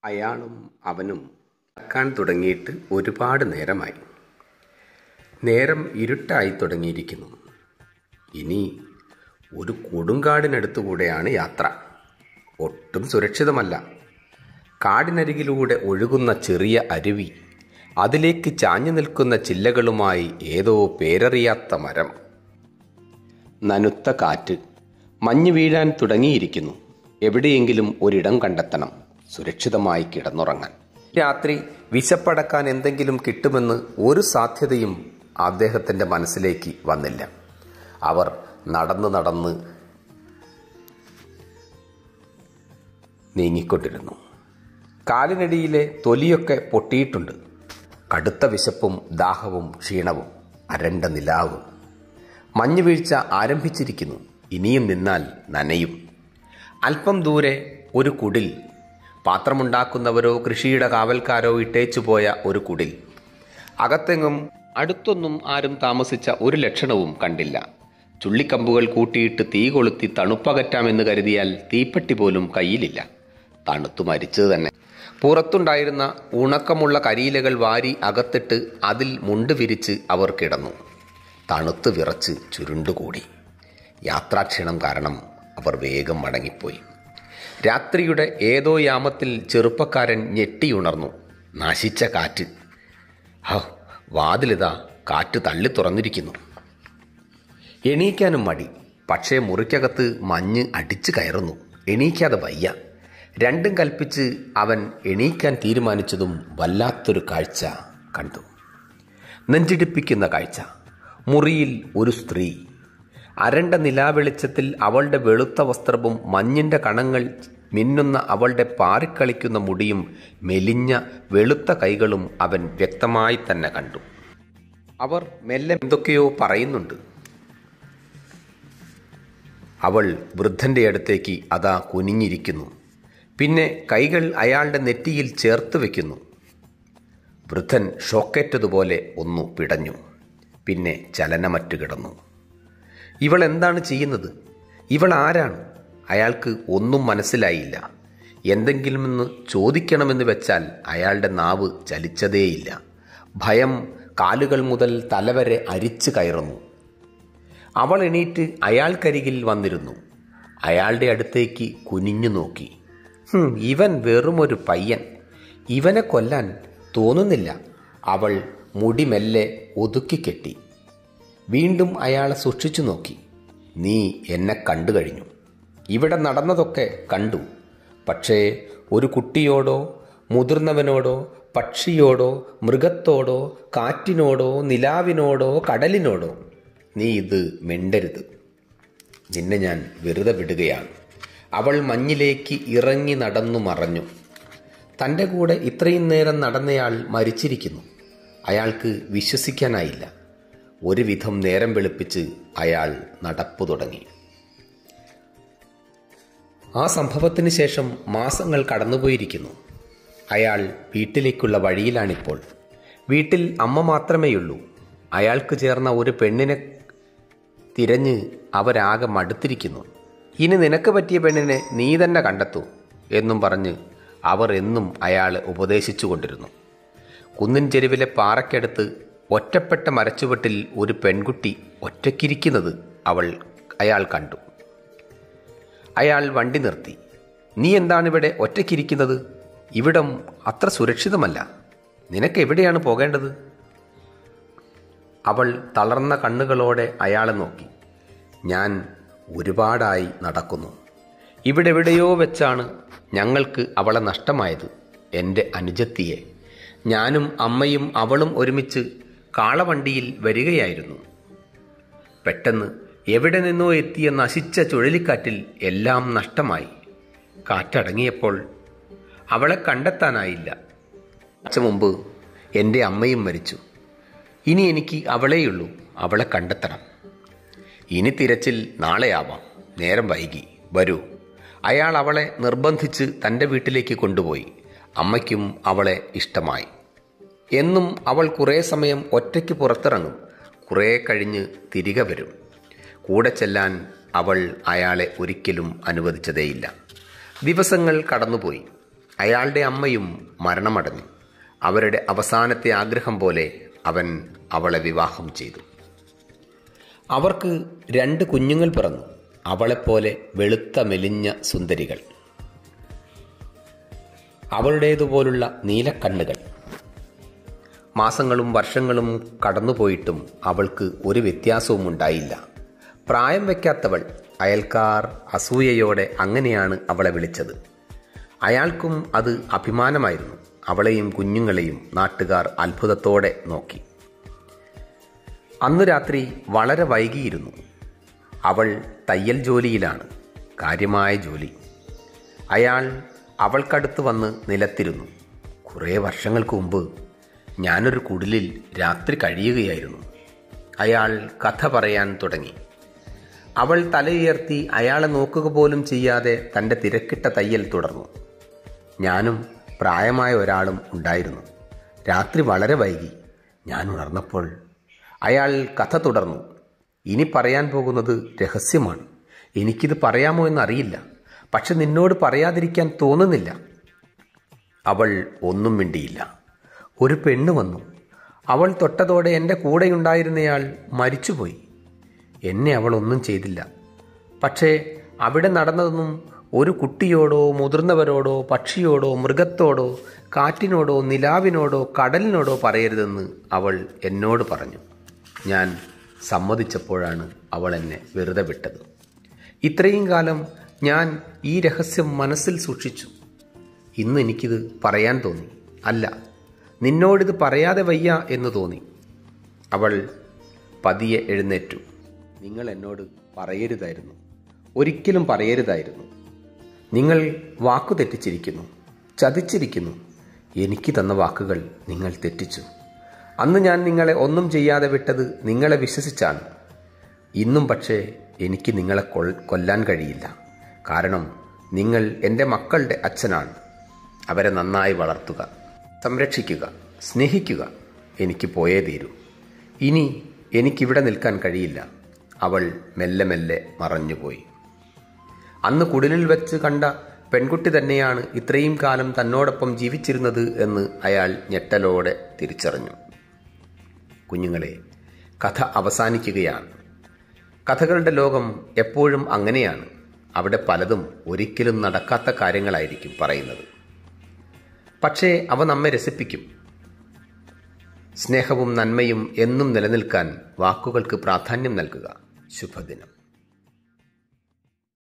അയാളും അവനും നടക്കാൻ തുടങ്ങിയിട്ട് ഒരുപാട് നേരമായി നേരം ഇരുട്ടായി തുടങ്ങിയിരിക്കുന്നു ഇനി ഒരു കൊടുങ്കാടിനടുത്തുകൂടെയാണ് യാത്ര ഒട്ടും സുരക്ഷിതമല്ല കാടിനരികിലൂടെ ഒഴുകുന്ന ചെറിയ അരുവി അതിലേക്ക് ചാഞ്ഞു നിൽക്കുന്ന ചില്ലകളുമായി ഏതോ പേരറിയാത്ത മരം നനുത്ത കാറ്റ് മഞ്ഞ് വീഴാൻ തുടങ്ങിയിരിക്കുന്നു എവിടെയെങ്കിലും ഒരിടം കണ്ടെത്തണം സുരക്ഷിതമായി കിടന്നുറങ്ങാൻ രാത്രി വിശപ്പടക്കാൻ എന്തെങ്കിലും കിട്ടുമെന്ന് ഒരു സാധ്യതയും അദ്ദേഹത്തിന്റെ മനസ്സിലേക്ക് വന്നില്ല അവർ നടന്ന് നടന്ന് നീങ്ങിക്കൊണ്ടിരുന്നു കാലിനടിയിലെ തൊലിയൊക്കെ പൊട്ടിയിട്ടുണ്ട് കടുത്ത വിശപ്പും ദാഹവും ക്ഷീണവും അരണ്ട നിലാവും മഞ്ഞ് വീഴ്ച ആരംഭിച്ചിരിക്കുന്നു ഇനിയും നിന്നാൽ നനയും അല്പം ദൂരെ ഒരു കുടിൽ പാത്രമുണ്ടാക്കുന്നവരോ കൃഷിയുടെ കാവൽക്കാരോ ഇട്ടേച്ചു പോയ ഒരു കുടിൽ അകത്തെങ്ങും അടുത്തൊന്നും ആരും താമസിച്ച ഒരു ലക്ഷണവും കണ്ടില്ല ചുള്ളിക്കമ്പുകൾ കൂട്ടിയിട്ട് തീ കൊളുത്തി തണുപ്പകറ്റാമെന്ന് കരുതിയാൽ തീപ്പെട്ടി പോലും കയ്യിലില്ല തണുത്തു മരിച്ചത് തന്നെ പുറത്തുണ്ടായിരുന്ന ഉണക്കമുള്ള കരിയിലകൾ വാരി അകത്തിട്ട് അതിൽ മുണ്ട് വിരിച്ച് അവർ കിടന്നു തണുത്ത് വിറച്ച് ചുരുണ്ടുകൂടി യാത്രാക്ഷീണം കാരണം അവർ വേഗം മടങ്ങിപ്പോയി രാത്രിയുടെ ഏതോ യാമത്തിൽ ചെറുപ്പക്കാരൻ ഞെട്ടിയുണർന്നു നശിച്ച കാറ്റ് ഹ വാതിലിതാ കാറ്റ് തള്ളി തുറന്നിരിക്കുന്നു എണീക്കാനും മടി പക്ഷേ മുറിക്കകത്ത് മഞ്ഞ് അടിച്ചു കയറുന്നു എണീക്കാതെ വയ്യ രണ്ടും കൽപ്പിച്ച് അവൻ എണീക്കാൻ തീരുമാനിച്ചതും വല്ലാത്തൊരു കാഴ്ച കണ്ടു നെഞ്ചിടിപ്പിക്കുന്ന കാഴ്ച മുറിയിൽ ഒരു സ്ത്രീ അരണ്ട നിലാവെളിച്ചത്തിൽ അവളുടെ വെളുത്ത വസ്ത്രവും മഞ്ഞിന്റെ കണങ്ങൾ മിന്നുന്ന അവളുടെ പാറിക്കളിക്കുന്ന മുടിയും മെലിഞ്ഞ വെളുത്ത കൈകളും അവൻ വ്യക്തമായി തന്നെ കണ്ടു അവർ മെല്ലെ എന്തൊക്കെയോ പറയുന്നുണ്ട് അവൾ വൃദ്ധന്റെ അടുത്തേക്ക് അതാ കുനിഞ്ഞിരിക്കുന്നു പിന്നെ കൈകൾ അയാളുടെ നെറ്റിയിൽ ചേർത്ത് വെക്കുന്നു വൃദ്ധൻ ഷോക്കേറ്റതുപോലെ ഒന്നു പിടഞ്ഞു പിന്നെ ചലനമറ്റു കിടന്നു ഇവൾ എന്താണ് ചെയ്യുന്നത് ഇവൾ ആരാണ് അയാൾക്ക് ഒന്നും മനസ്സിലായില്ല എന്തെങ്കിലുമെന്ന് ചോദിക്കണമെന്ന് വെച്ചാൽ അയാളുടെ നാവ് ചലിച്ചതേയില്ല ഭയം കാലുകൾ മുതൽ തലവരെ അരിച്ചു കയറുന്നു അവൾ എണീറ്റ് അയാൾക്കരികിൽ വന്നിരുന്നു അയാളുടെ അടുത്തേക്ക് കുനിഞ്ഞു നോക്കി "ഹും, ഇവൻ വെറുമൊരു പയ്യൻ ഇവനെ കൊല്ലാൻ തോന്നുന്നില്ല അവൾ മുടി മെല്ലെ ഒതുക്കി കെട്ടി വീണ്ടും അയാളെ സൂക്ഷിച്ചു നോക്കി നീ എന്നെ കണ്ടു കഴിഞ്ഞു ഇവിടെ നടന്നതൊക്കെ കണ്ടു പക്ഷേ ഒരു കുട്ടിയോടോ മുതിർന്നവനോടോ പക്ഷിയോടോ മൃഗത്തോടോ കാറ്റിനോടോ നിലാവിനോടോ കടലിനോടോ നീ ഇത് മിണ്ടരുത് നിന്നെ ഞാൻ വെറുതെ വിടുകയാണ് അവൾ മഞ്ഞിലേക്ക് ഇറങ്ങി നടന്നു മറഞ്ഞു തൻ്റെ കൂടെ ഇത്രയും നേരം നടന്നയാൾ മരിച്ചിരിക്കുന്നു അയാൾക്ക് വിശ്വസിക്കാനായില്ല ഒരുവിധം നേരം വെളുപ്പിച്ച് അയാൾ നടപ്പു തുടങ്ങി ആ സംഭവത്തിന് ശേഷം മാസങ്ങൾ കടന്നുപോയിരിക്കുന്നു അയാൾ വീട്ടിലേക്കുള്ള വഴിയിലാണിപ്പോൾ വീട്ടിൽ അമ്മ മാത്രമേയുള്ളൂ അയാൾക്ക് ചേർന്ന ഒരു പെണ്ണിനെ തിരഞ്ഞ് അവരാകെ മടുത്തിരിക്കുന്നു ഇനി നിനക്ക് പറ്റിയ പെണ്ണിനെ നീ തന്നെ കണ്ടെത്തൂ എന്നും പറഞ്ഞ് അവർ എന്നും അയാളെ ഉപദേശിച്ചു കൊണ്ടിരുന്നു കുന്നിൻ ചെരുവിലെ പാറയ്ക്കടുത്ത് ഒറ്റപ്പെട്ട മരച്ചുവട്ടിൽ ഒരു പെൺകുട്ടി ഒറ്റയ്ക്കിരിക്കുന്നത് അവൾ അയാൾ കണ്ടു അയാൾ വണ്ടി നിർത്തി നീ എന്താണ് ഇവിടെ ഒറ്റയ്ക്കിരിക്കുന്നത് ഇവിടം അത്ര സുരക്ഷിതമല്ല നിനക്ക് എവിടെയാണ് പോകേണ്ടത് അവൾ തളർന്ന കണ്ണുകളോടെ അയാളെ നോക്കി ഞാൻ ഒരുപാടായി നടക്കുന്നു ഇവിടെവിടെയോ വെച്ചാണ് ഞങ്ങൾക്ക് അവളെ നഷ്ടമായത് എൻ്റെ അനുജത്തിയെ ഞാനും അമ്മയും അവളും ഒരുമിച്ച് കാളവണ്ടിയിൽ വരികയായിരുന്നു പെട്ടെന്ന് എവിടെ നിന്നോ എത്തിയ നശിച്ച ചുഴലിക്കാറ്റിൽ എല്ലാം നഷ്ടമായി കാറ്റടങ്ങിയപ്പോൾ അവളെ കണ്ടെത്താനായില്ല അച്ഛ മുമ്പ് എൻ്റെ അമ്മയും മരിച്ചു ഇനി എനിക്ക് അവളെയുള്ളൂ അവളെ കണ്ടെത്തണം ഇനി തിരച്ചിൽ നാളെയാവാം നേരം വൈകി വരൂ അയാൾ അവളെ നിർബന്ധിച്ച് തൻ്റെ വീട്ടിലേക്ക് കൊണ്ടുപോയി അമ്മയ്ക്കും അവളെ ഇഷ്ടമായി എന്നും അവൾ കുറേ സമയം ഒറ്റയ്ക്ക് പുറത്തിറങ്ങും കുറേ കഴിഞ്ഞ് തിരികെ വരും കൂടെ ചെല്ലാൻ അവൾ അയാളെ ഒരിക്കലും അനുവദിച്ചതേയില്ല ദിവസങ്ങൾ കടന്നുപോയി അയാളുടെ അമ്മയും മരണമടഞ്ഞു അവരുടെ അവസാനത്തെ ആഗ്രഹം പോലെ അവൻ അവളെ വിവാഹം ചെയ്തു അവർക്ക് രണ്ട് കുഞ്ഞുങ്ങൾ പിറന്നു അവളെപ്പോലെ വെളുത്ത മെലിഞ്ഞ സുന്ദരികൾ അവളുടേതുപോലുള്ള നീലക്കണ്ണുകൾ മാസങ്ങളും വർഷങ്ങളും കടന്നുപോയിട്ടും അവൾക്ക് ഒരു വ്യത്യാസവും ഉണ്ടായില്ല പ്രായം വയ്ക്കാത്തവൾ അയൽക്കാർ അസൂയയോടെ അങ്ങനെയാണ് അവളെ വിളിച്ചത് അയാൾക്കും അത് അഭിമാനമായിരുന്നു അവളെയും കുഞ്ഞുങ്ങളെയും നാട്ടുകാർ അത്ഭുതത്തോടെ നോക്കി അന്നു രാത്രി വളരെ വൈകിയിരുന്നു അവൾ തയ്യൽ ജോലിയിലാണ് കാര്യമായ ജോലി അയാൾ അവൾക്കടുത്ത് വന്ന് നിലത്തിരുന്നു കുറേ വർഷങ്ങൾക്ക് മുമ്പ് ഞാനൊരു കുടിലിൽ രാത്രി കഴിയുകയായിരുന്നു അയാൾ കഥ പറയാൻ തുടങ്ങി അവൾ തലയുയർത്തി അയാളെ നോക്കുക പോലും ചെയ്യാതെ തൻ്റെ തിരക്കിട്ട തയ്യൽ തുടർന്നു ഞാനും പ്രായമായ ഒരാളും ഉണ്ടായിരുന്നു രാത്രി വളരെ വൈകി ഞാൻ ഉണർന്നപ്പോൾ അയാൾ കഥ തുടർന്നു ഇനി പറയാൻ പോകുന്നത് രഹസ്യമാണ് എനിക്കിത് പറയാമോ എന്നറിയില്ല പക്ഷെ നിന്നോട് പറയാതിരിക്കാൻ തോന്നുന്നില്ല അവൾ ഒന്നും മിണ്ടിയില്ല ഒരു പെണ്ണ് വന്നു അവൾ തൊട്ടതോടെ എൻ്റെ കൂടെയുണ്ടായിരുന്നയാൾ മരിച്ചുപോയി എന്നെ അവൾ ഒന്നും ചെയ്തില്ല പക്ഷേ അവിടെ നടന്നതൊന്നും ഒരു കുട്ടിയോടോ മുതിർന്നവരോടോ പക്ഷിയോടോ മൃഗത്തോടോ കാറ്റിനോടോ നിലാവിനോടോ കടലിനോടോ പറയരുതെന്ന് അവൾ എന്നോട് പറഞ്ഞു ഞാൻ സമ്മതിച്ചപ്പോഴാണ് അവൾ എന്നെ വെറുതെ വിട്ടത് ഇത്രയും കാലം ഞാൻ ഈ രഹസ്യം മനസ്സിൽ സൂക്ഷിച്ചു ഇന്ന് എനിക്കിത് പറയാൻ തോന്നി അല്ല നിന്നോടിത് പറയാതെ വയ്യ എന്ന് തോന്നി അവൾ പതിയെ എഴുന്നേറ്റു നിങ്ങൾ എന്നോട് പറയരുതായിരുന്നു ഒരിക്കലും പറയരുതായിരുന്നു നിങ്ങൾ വാക്കു തെറ്റിച്ചിരിക്കുന്നു ചതിച്ചിരിക്കുന്നു എനിക്ക് തന്ന വാക്കുകൾ നിങ്ങൾ തെറ്റിച്ചു അന്ന് ഞാൻ നിങ്ങളെ ഒന്നും ചെയ്യാതെ വിട്ടത് നിങ്ങളെ വിശ്വസിച്ചാണ് ഇന്നും പക്ഷേ എനിക്ക് നിങ്ങളെ കൊൽ- കൊല്ലാൻ കഴിയില്ല കാരണം നിങ്ങൾ എൻ്റെ മക്കളുടെ അച്ഛനാണ് അവരെ നന്നായി വളർത്തുക സംരക്ഷിക്കുക സ്നേഹിക്കുക എനിക്ക് പോയേ തീരൂ ഇനി എനിക്കിവിടെ നിൽക്കാൻ കഴിയില്ല അവൾ മെല്ലെ മെല്ലെ മറഞ്ഞുപോയി അന്ന് കുടിലിൽ വെച്ച് കണ്ട പെൺകുട്ടി തന്നെയാണ് ഇത്രയും കാലം തന്നോടൊപ്പം ജീവിച്ചിരുന്നത് എന്ന് അയാൾ ഞെട്ടലോടെ തിരിച്ചറിഞ്ഞു കുഞ്ഞുങ്ങളെ കഥ അവസാനിക്കുകയാണ് കഥകളുടെ ലോകം എപ്പോഴും അങ്ങനെയാണ് അവിടെ പലതും ഒരിക്കലും നടക്കാത്ത കാര്യങ്ങളായിരിക്കും പറയുന്നത് പക്ഷേ അവ നമ്മെ രസിപ്പിക്കും സ്നേഹവും നന്മയും എന്നും നിലനിൽക്കാൻ വാക്കുകൾക്ക് പ്രാധാന്യം നൽകുക ശുഭദിനം